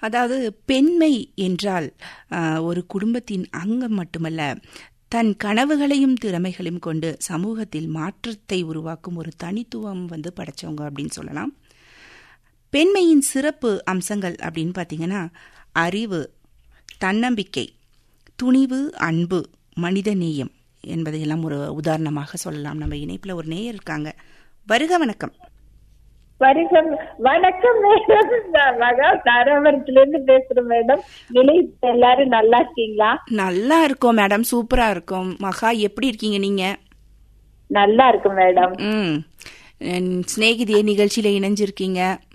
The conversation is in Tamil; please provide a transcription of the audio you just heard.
அதாவது பெண்மை என்றால் ஆஹ், ஒரு குடும்பத்தின் அங்கம் மட்டுமல்ல தன் கனவுகளையும் திறமைகளையும் கொண்டு சமூகத்தில் மாற்றத்தை உருவாக்கும் ஒரு தனித்துவம் வந்து படைச்சவங்க அப்படின்னு சொல்லலாம் பெண்மையின் சிறப்பு அம்சங்கள் அப்படின்னு பார்த்தீங்கன்னா அறிவு தன்னம்பிக்கை துணிவு அன்பு மனிதநேயம் என்பதையெல்லாம் ஒரு உதாரணமாக சொல்லலாம் நம்ம இணைப்பில் ஒரு நேயர் இருக்காங்க வருக வணக்கம் வணக்கம் வணக்கம் மேடம் நான் மகா தாராபுரத்துல இருந்து பேசுறேன் மேடம் நிலையத்துல எல்லாரும் நல்லா இருக்கீங்களா நல்லா இருக்கோம் மேடம் சூப்பரா இருக்கோம் மகா எப்படி இருக்கீங்க நீங்க நல்லா இருக்கு மேடம் ம் சிநேகிதிய நிகழ்ச்சியில இணைஞ்சிருக்கீங்க